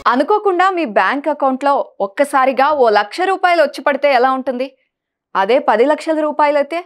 అనుకోకుండా మీ బ్యాంక్ అకౌంట్లో ఒక్కసారిగా ఓ లక్ష రూపాయలు వచ్చి పడితే ఎలా ఉంటుంది అదే పది లక్షల రూపాయలైతే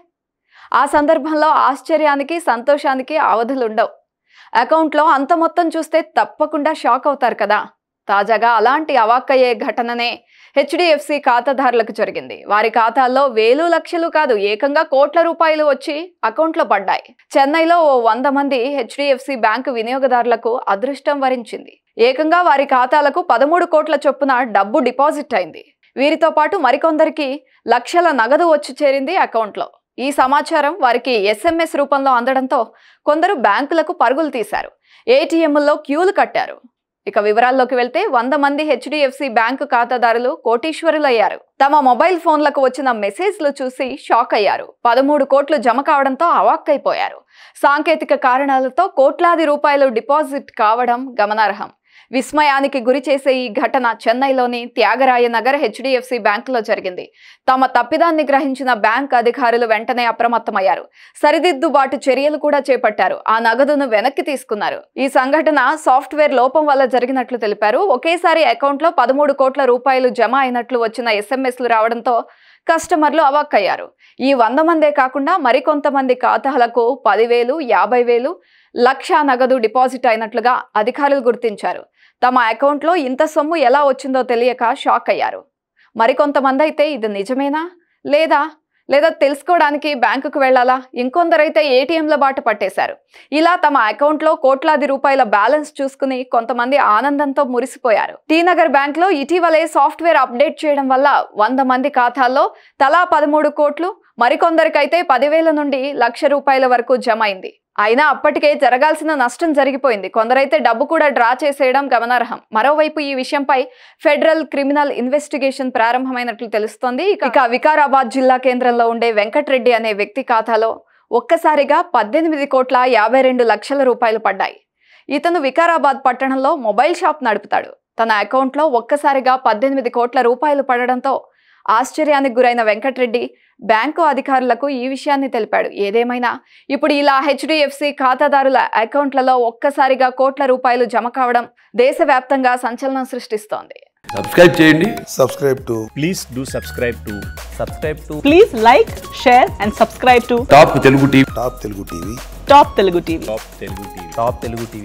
ఆ సందర్భంలో ఆశ్చర్యానికి సంతోషానికి అవధులుండవు అకౌంట్లో అంత మొత్తం చూస్తే తప్పకుండా షాక్ అవుతారు కదా తాజాగా అలాంటి అవాక్కయ్యే ఘటననే హెచ్డిఎఫ్సి ఖాతాదారులకు జరిగింది వారి ఖాతాల్లో వేలు లక్షలు కాదు ఏకంగా కోట్ల రూపాయలు వచ్చి అకౌంట్లో పడ్డాయి చెన్నైలో ఓ వంద మంది హెచ్డిఎఫ్సి బ్యాంకు వినియోగదారులకు అదృష్టం వరించింది ఏకంగా వారి ఖాతాలకు పదమూడు కోట్ల చొప్పున డబ్బు డిపాజిట్ అయింది వీరితో పాటు మరికొందరికి లక్షల నగదు వచ్చి చేరింది అకౌంట్లో ఈ సమాచారం వారికి ఎస్ఎంఎస్ రూపంలో అందడంతో కొందరు బ్యాంకులకు పరుగులు తీశారు ఏటీఎంల్లో క్యూలు కట్టారు ఇక వివరాల్లోకి వెళ్తే వంద మంది హెచ్డిఎఫ్సి బ్యాంకు ఖాతాదారులు కోటీశ్వరులయ్యారు తమ మొబైల్ ఫోన్లకు వచ్చిన మెసేజ్లు చూసి షాక్ అయ్యారు పదమూడు కోట్లు జమ కావడంతో అవాక్కైపోయారు సాంకేతిక కారణాలతో కోట్లాది రూపాయలు డిపాజిట్ కావడం గమనార్హం విస్మయానికి గురి చేసే ఈ ఘటన చెన్నైలోని త్యాగరాయ నగర్ హెచ్డిఎఫ్సి బ్యాంకులో జరిగింది తమ తప్పిదాన్ని గ్రహించిన బ్యాంక్ అధికారులు వెంటనే అప్రమత్తమయ్యారు సరిదిద్దుబాటు చర్యలు కూడా చేపట్టారు ఆ నగదును వెనక్కి తీసుకున్నారు ఈ సంఘటన సాఫ్ట్వేర్ లోపం వల్ల జరిగినట్లు తెలిపారు ఒకేసారి అకౌంట్లో పదమూడు కోట్ల రూపాయలు జమ అయినట్లు వచ్చిన ఎస్ఎంఎస్లు రావడంతో కస్టమర్లు అవాక్కయ్యారు ఈ వంద మందే కాకుండా మరికొంతమంది ఖాతాలకు పదివేలు యాభై వేలు లక్ష నగదు డిపాజిట్ అయినట్లుగా అధికారులు గుర్తించారు తమ అకౌంట్లో ఇంత సొమ్ము ఎలా వచ్చిందో తెలియక షాక్ అయ్యారు మరికొంతమంది అయితే ఇది నిజమేనా లేదా లేదా తెలుసుకోవడానికి బ్యాంకుకు వెళ్లాలా ఇంకొందరైతే ఏటీఎంల బాట పట్టేశారు ఇలా తమ అకౌంట్లో కోట్లాది రూపాయల బ్యాలెన్స్ చూసుకుని కొంతమంది ఆనందంతో మురిసిపోయారు టీనగర్ బ్యాంక్ లో ఇటీవలే సాఫ్ట్వేర్ అప్డేట్ చేయడం వల్ల వంద మంది ఖాతాల్లో తలా పదమూడు కోట్లు మరికొందరికైతే పదివేల నుండి లక్ష రూపాయల వరకు జమ అయింది అయినా అప్పటికే జరగాల్సిన నష్టం జరిగిపోయింది కొందరైతే డబ్బు కూడా డ్రా చేసేయడం గమనార్హం మరోవైపు ఈ విషయంపై ఫెడరల్ క్రిమినల్ ఇన్వెస్టిగేషన్ ప్రారంభమైనట్లు తెలుస్తోంది ఇక వికారాబాద్ జిల్లా కేంద్రంలో ఉండే వెంకట్రెడ్డి అనే వ్యక్తి ఖాతాలో ఒక్కసారిగా పద్దెనిమిది కోట్ల యాభై రెండు లక్షల రూపాయలు పడ్డాయి ఇతను వికారాబాద్ పట్టణంలో మొబైల్ షాప్ నడుపుతాడు తన అకౌంట్లో ఒక్కసారిగా పద్దెనిమిది కోట్ల రూపాయలు పడడంతో ఆశ్చర్యానికి గురైన వెంకట్రెడ్డి బ్యాంకు అధికారులకు ఈ విషయాన్ని తెలిపాడు ఏదేమైనా ఇప్పుడు ఇలా హెచ్డిఎఫ్సి ఖాతాదారుల అకౌంట్లలో ఒక్కసారిగా కోట్ల రూపాయలు జమ కావడం దేశవ్యాప్తంగా సంచలనం సృష్టిస్తోంది సబ్స్క్రైబ్ చేయండి subscribe to please do subscribe to subscribe to Please like, share, and subscribe to top Telugu TV Top Telugu TV. Top Telugu TV. top telugu tv top telugu tv